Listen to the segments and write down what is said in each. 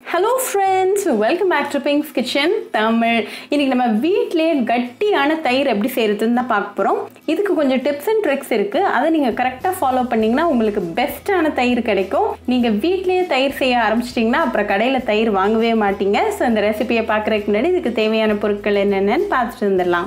hello friends welcome back to Pinks kitchen Tamil இன்னைக்கு நம்ம வீட்டிலேயே கட்டியான தயிர் எப்படி செய்கிறதுன்னு தான் பார்க்க போகிறோம் இதுக்கு கொஞ்சம் டிப்ஸ் அண்ட் ட்ரிக்ஸ் இருக்குது அதை நீங்கள் கரெக்டாக ஃபாலோ பண்ணிங்கன்னா உங்களுக்கு பெஸ்ட்டான தயிர் கிடைக்கும் நீங்கள் வீட்லேயே தயிர் செய்ய ஆரம்பிச்சிட்டிங்கன்னா அப்புறம் கடையில் தயிர் வாங்கவே மாட்டீங்க ஸோ இந்த ரெசிபியை பார்க்குறதுக்கு முன்னாடி இதுக்கு தேவையான பொருட்கள் என்னென்னு பார்த்துட்டு வந்துடலாம்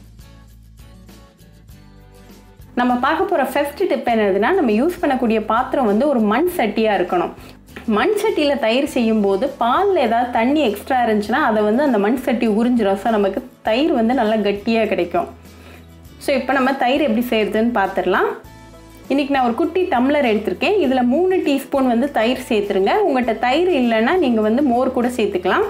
நம்ம பார்க்க போகிற ஃபர்ஸ்ட் டிப் என்னதுன்னா நம்ம யூஸ் பண்ணக்கூடிய பாத்திரம் வந்து ஒரு மண் சட்டியாக இருக்கணும் மண் சட்டியில் தயிர் செய்யும்போது பாலில் ஏதாவது தண்ணி எக்ஸ்ட்ரா இருந்துச்சுன்னா அதை வந்து அந்த மண் சட்டி உறிஞ்சிடும் ஸோ நமக்கு தயிர் வந்து நல்லா கட்டியாக கிடைக்கும் ஸோ இப்போ நம்ம தயிர் எப்படி செய்கிறதுன்னு பார்த்துடலாம் இன்றைக்கி நான் ஒரு குட்டி டம்ளர் எடுத்திருக்கேன் இதில் மூணு டீஸ்பூன் வந்து தயிர் சேர்த்துருங்க உங்கள்கிட்ட தயிர் இல்லைன்னா நீங்கள் வந்து மோர் கூட சேர்த்துக்கலாம்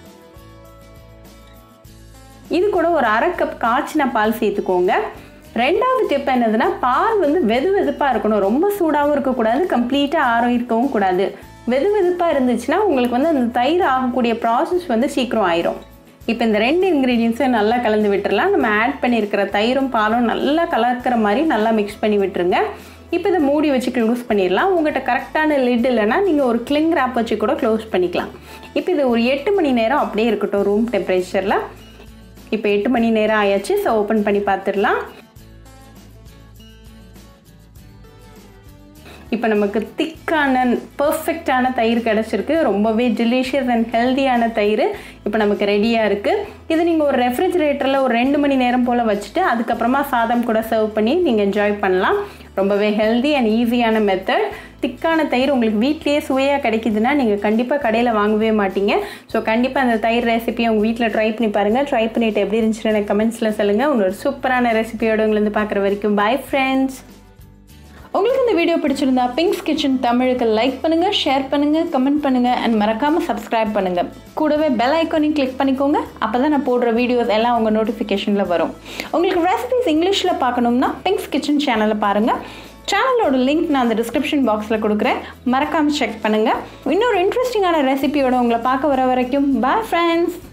இது கூட ஒரு அரை கப் காய்ச்சின பால் சேர்த்துக்கோங்க ரெண்டாவது டிப் என்னதுன்னா பால் வந்து வெது வெதுப்பாக இருக்கணும் ரொம்ப சூடாகவும் இருக்கக்கூடாது கம்ப்ளீட்டாக ஆரம் இருக்கவும் கூடாது வெது வெதுப்பாக இருந்துச்சுன்னா உங்களுக்கு வந்து அந்த தயிர் ஆகக்கூடிய ப்ராசஸ் வந்து சீக்கிரம் ஆயிரும் இப்போ இந்த ரெண்டு இன்க்ரீடியன்ஸையும் நல்லா கலந்து விட்டுறலாம் நம்ம ஆட் பண்ணியிருக்கிற தயிரும் பாலும் நல்லா கலக்கிற மாதிரி நல்லா மிக்ஸ் பண்ணி விட்டுருங்க இப்போ இதை மூடி வச்சு க்ளோஸ் பண்ணிடலாம் உங்கள்கிட்ட கரெக்டான லிட் இல்லைன்னா நீங்கள் ஒரு கிளிங் ரேப் வச்சு கூட க்ளோஸ் பண்ணிக்கலாம் இப்போ இது ஒரு எட்டு மணி நேரம் அப்படியே இருக்கட்டும் ரூம் டெம்பரேச்சரில் இப்போ எட்டு மணி நேரம் ஆயாச்சு ஸோ ஓப்பன் பண்ணி பார்த்துடலாம் இப்போ நமக்கு திக்கான பர்ஃபெக்டான தயிர் கிடச்சிருக்கு ரொம்பவே டெலிஷியஸ் அண்ட் ஹெல்த்தியான தயிர் இப்போ நமக்கு ரெடியாக இருக்குது இது நீங்கள் ஒரு ரெஃப்ரிஜிரேட்டரில் ஒரு ரெண்டு மணி நேரம் போல் வச்சுட்டு அதுக்கப்புறமா சாதம் கூட சர்வ் பண்ணி நீங்கள் என்ஜாய் பண்ணலாம் ரொம்பவே ஹெல்தி அண்ட் ஈஸியான மெத்தட் திக்கான தயிர் உங்களுக்கு வீட்லேயே சுவையாக கிடைக்குதுன்னா நீங்கள் கண்டிப்பாக கடையில் வாங்கவே மாட்டீங்க ஸோ கண்டிப்பாக அந்த தயிர் ரெசிபியை உங்கள் வீட்டில் ட்ரை பண்ணி பாருங்கள் ட்ரை பண்ணிவிட்டு எப்படி இருந்துச்சுன்னு எனக்கு கமெண்ட்ஸில் சொல்லுங்கள் உங்களோட சூப்பரான ரெசிபியோட உங்களை பார்க்குற வரைக்கும் பாய் ஃப்ரெண்ட்ஸ் உங்களுக்கு இந்த வீடியோ பிடிச்சிருந்தா பிங்க்ஸ் கிச்சன் தமிழுக்கு லைக் பண்ணுங்கள் ஷேர் பண்ணுங்கள் கமெண்ட் பண்ணுங்கள் அண்ட் மறக்காமல் சப்ஸ்கிரைப் பண்ணுங்கள் கூடவே பெல் ஐக்கானையும் கிளிக் பண்ணிக்கோங்க அப்போ தான் நான் போடுற வீடியோஸ் எல்லாம் உங்கள் நோட்டிஃபிகேஷனில் வரும் உங்களுக்கு ரெசிபிஸ் இங்கிலீஷில் பார்க்கணும்னா பிங்க்ஸ் கிச்சன் சேனலை பாருங்கள் சேனலோட லிங்க் நான் அந்த டிஸ்கிரிப்ஷன் பாக்ஸில் கொடுக்குறேன் மறக்காமல் செக் பண்ணுங்கள் இன்னொரு இன்ட்ரெஸ்டிங்கான ரெசிபியோட உங்களை பார்க்க வர வரைக்கும் பாய் ஃப்ரெண்ட்ஸ்